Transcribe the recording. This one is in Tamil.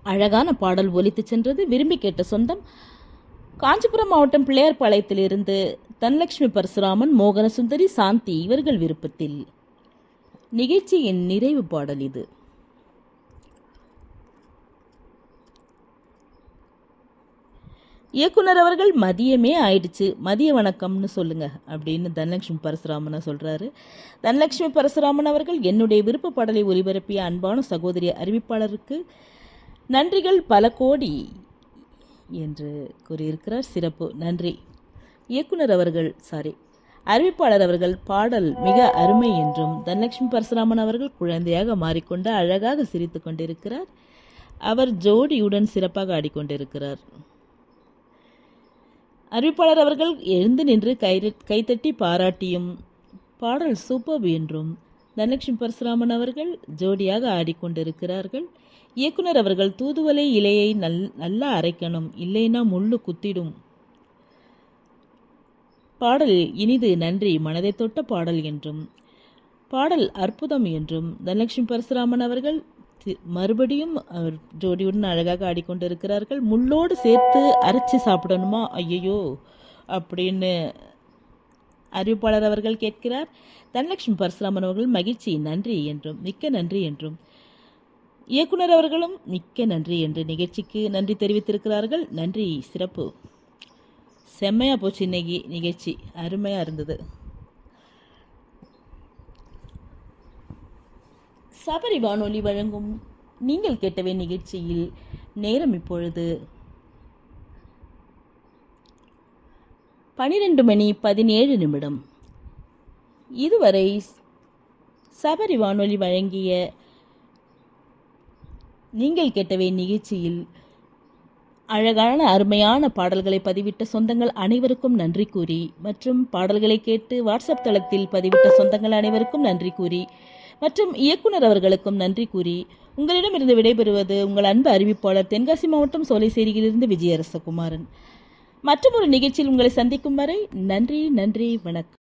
அழகான பாடல் ஒலித்துச் சென்றது விரும்பி கேட்ட சொந்தம் காஞ்சிபுரம் மாவட்டம் பிள்ளையார்பாளையத்திலிருந்து தனலட்சுமி பரசுராமன் மோகனசுந்தரி சாந்தி இவர்கள் விருப்பத்தில் நிகழ்ச்சியின் நிறைவு பாடல் இது இயக்குனர் அவர்கள் மதியமே ஆயிடுச்சு மதிய வணக்கம்னு சொல்லுங்க அப்படின்னு தனலட்சுமி பரசுராமன் சொல்றாரு தனலட்சுமி பரசுராமன் அவர்கள் என்னுடைய விருப்ப பாடலை ஒலிபரப்பிய அன்பான சகோதரி அறிவிப்பாளருக்கு நன்றிகள் பல கோடி என்று கூறியிருக்கிறார் சிறப்பு நன்றி இயக்குனர் அவர்கள் சாரி அறிவிப்பாளர் அவர்கள் பாடல் மிக அருமை என்றும் தனலட்சுமி பரசுராமன் அவர்கள் குழந்தையாக மாறிக்கொண்டு அழகாக சிரித்து கொண்டிருக்கிறார் அவர் ஜோடியுடன் சிறப்பாக ஆடிக்கொண்டிருக்கிறார் அறிவிப்பாளர் அவர்கள் எழுந்து நின்று கை கைத்தட்டி பாராட்டியும் பாடல் சூப்பர் என்றும் தனலட்சுமி பரசுராமன் அவர்கள் ஜோடியாக ஆடிக்கொண்டிருக்கிறார்கள் இயக்குனர் அவர்கள் தூதுவளை இலையை நல் நல்லா அரைக்கணும் இல்லைன்னா முள்ளு குத்திடும் பாடல் இனிது நன்றி மனதை தொட்ட பாடல் என்றும் பாடல் அற்புதம் என்றும் தனலட்சுமி பரசுராமன் அவர்கள் தி- மறுபடியும் அவர் ஜோடியுடன் அழகாக ஆடிக்கொண்டிருக்கிறார்கள் முள்ளோடு சேர்த்து அரைச்சி சாப்பிடணுமா ஐயையோ அப்படின்னு அறிவிப்பாளர் அவர்கள் கேட்கிறார் தனலட்சுமி பரசுராமன் அவர்கள் மகிழ்ச்சி நன்றி என்றும் மிக்க நன்றி என்றும் இயக்குனர் அவர்களும் மிக்க நன்றி என்று நிகழ்ச்சிக்கு நன்றி தெரிவித்திருக்கிறார்கள் நன்றி சிறப்பு செம்மையா போச்சு இன்னைக்கு நிகழ்ச்சி அருமையா இருந்தது சபரி வானொலி வழங்கும் நீங்கள் கேட்டவே நிகழ்ச்சியில் நேரம் இப்பொழுது பனிரெண்டு மணி பதினேழு நிமிடம் இதுவரை சபரி வானொலி வழங்கிய நீங்கள் கேட்டவே நிகழ்ச்சியில் அழகான அருமையான பாடல்களை பதிவிட்ட சொந்தங்கள் அனைவருக்கும் நன்றி கூறி மற்றும் பாடல்களை கேட்டு வாட்ஸ்அப் தளத்தில் பதிவிட்ட சொந்தங்கள் அனைவருக்கும் நன்றி கூறி மற்றும் இயக்குனர் அவர்களுக்கும் நன்றி கூறி உங்களிடமிருந்து விடைபெறுவது உங்கள் அன்பு அறிவிப்பாளர் தென்காசி மாவட்டம் சோலைசேரியிலிருந்து விஜயரசகுமாரன் மற்றும் ஒரு நிகழ்ச்சியில் உங்களை சந்திக்கும் வரை நன்றி நன்றி வணக்கம்